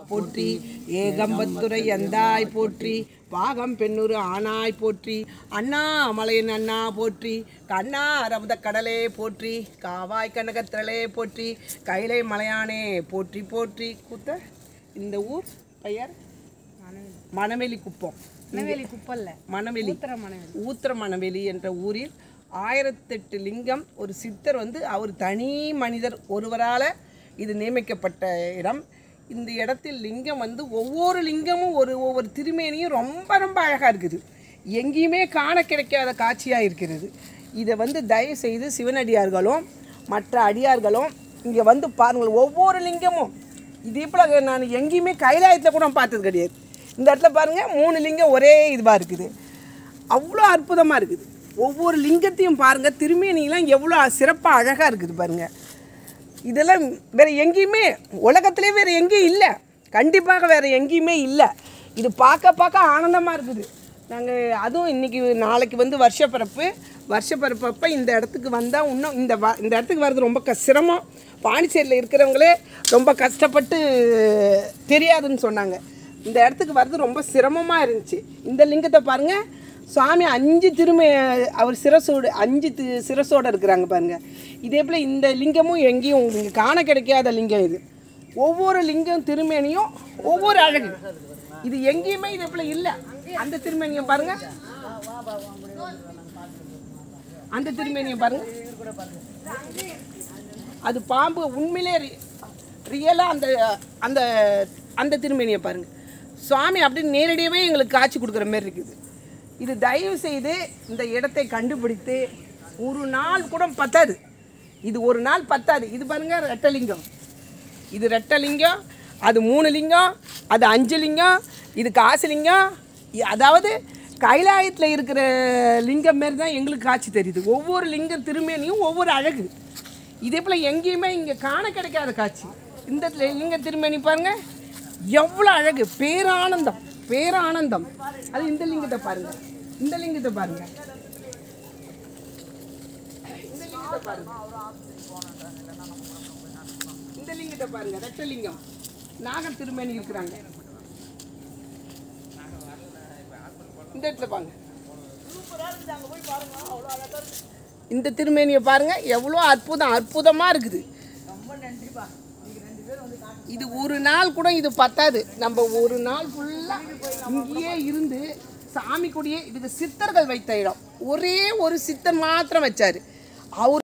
போற்றி ஏகம்பத்துரை எந்தாய் போற்றி பாகம் பெண்ணுரு ஆனாய் போற்றி அண்ணாமலையின் அண்ணா போற்றி கண்ணா ரபத கடலே போற்றி காவாய் கனகத்திரளே போற்றி கைலை மலையானே போற்றி போற்றி கூத்த இந்த ஊர் பெயர் மணவெளி குப்பம் மணவேலி குப்பல்ல மணவெளி உத்தர மணவேலி ஊத்திர மணவெளி என்ற ஊரில் ஆயிரத்தெட்டு லிங்கம் ஒரு சித்தர் வந்து அவர் தனி மனிதர் ஒருவரால் இது நியமிக்கப்பட்ட இடம் இந்த இடத்தில் லிங்கம் வந்து ஒவ்வொரு லிங்கமும் ஒரு ஒவ்வொரு திருமேனியும் ரொம்ப ரொம்ப அழகாக இருக்குது எங்கேயுமே காண கிடைக்காத காட்சியாக இருக்கிறது இதை வந்து தயவு செய்து சிவனடியார்களும் மற்ற அடியார்களும் இங்கே வந்து பாருங்கள் ஒவ்வொரு லிங்கமும் இதே போல் நான் எங்கேயுமே கைலாயத்தில் கூட பார்த்தது கிடையாது இந்த இடத்துல பாருங்கள் மூணு லிங்கம் ஒரே இதுவாக இருக்குது அவ்வளோ அற்புதமாக இருக்குது ஒவ்வொரு லிங்கத்தையும் பாருங்கள் திருமேனிலாம் எவ்வளோ சிறப்பாக அழகாக இருக்குது பாருங்கள் இதெல்லாம் வேறு எங்கேயுமே உலகத்திலே வேறு எங்கேயும் இல்லை கண்டிப்பாக வேறு எங்கேயுமே இல்லை இது பார்க்க பார்க்க ஆனந்தமாக இருக்குது நாங்கள் அதுவும் இன்றைக்கி நாளைக்கு வந்து வருஷப்பிறப்பு வருஷப்பிறப்பப்ப இந்த இடத்துக்கு வந்தால் இன்னும் இந்த வ இந்த இடத்துக்கு வர்றது ரொம்ப க சிரமம் பாண்டிச்சேரியில் இருக்கிறவங்களே ரொம்ப கஷ்டப்பட்டு தெரியாதுன்னு சொன்னாங்க இந்த இடத்துக்கு வர்றது ரொம்ப சிரமமாக இருந்துச்சு இந்த லிங்கத்தை பாருங்கள் சுவாமி அஞ்சு திரும்ப அவர் சிரசோடு அஞ்சு தி சிரசோடு இருக்கிறாங்க பாருங்கள் இதே போல் இந்த லிங்கமும் எங்கேயும் உங்களுக்கு காண கிடைக்காத லிங்கம் இது ஒவ்வொரு லிங்கம் திருமேனியும் ஒவ்வொரு அழகு இது எங்கேயுமே இதே போல் இல்லை அந்த திருமேனியும் பாருங்கள் அந்த திருமேனியும் பாருங்கள் அது பாம்பு உண்மையிலே ரியலாக அந்த அந்த அந்த திருமேனியை பாருங்கள் சுவாமி அப்படி நேரடியாகவே எங்களுக்கு காட்சி கொடுக்குற மாதிரி இருக்குது இது தயவு செய்து இந்த இடத்தை கண்டுபிடித்து ஒரு நாள் கூட பத்தாது இது ஒரு நாள் பத்தாது இது பாருங்க ரெட்டலிங்கம் இது ரெட்டலிங்கம் அது மூணு லிங்கம் அது அஞ்சு லிங்கம் இது காசு லிங்கம் இ- அதாவது கைலாயத்தில் இருக்கிற லிங்கம் மாரி தான் எங்களுக்கு காட்சி தெரியுது ஒவ்வொரு லிங்கம் திருமேனியும் ஒவ்வொரு அழகு இதே போல் எங்கேயுமே இங்கே காண கிடைக்காத காட்சி இந்த லிங்க திருமேனி பாருங்க எவ்வளோ அழகு பேரானந்தம் பேரானந்தம் அது இந்த லிங்கத்தை பாருங்க இந்த லிங்கத்தை பாருங்க இந்த லிங்கத்தை பாருங்க இந்த லிங்கத்தை பாருங்க ரெட்டலிங்கம் நாகர் திருமேனி இருக்கிறாங்க இந்த இடத்துல பாருங்க இந்த திருமேனியை பாருங்க எவ்வளோ அற்புதம் அற்புதமாக இருக்குது இது ஒரு நாள் கூட இது பத்தாது நம்ம ஒரு நாள் ஃபுல்லாக இங்கேயே இருந்து சாமி கூடயே இதுக்கு சித்தர்கள் வைத்த இடம் ஒரே ஒரு சித்தர் மாத்திரம் வச்சாரு அவர்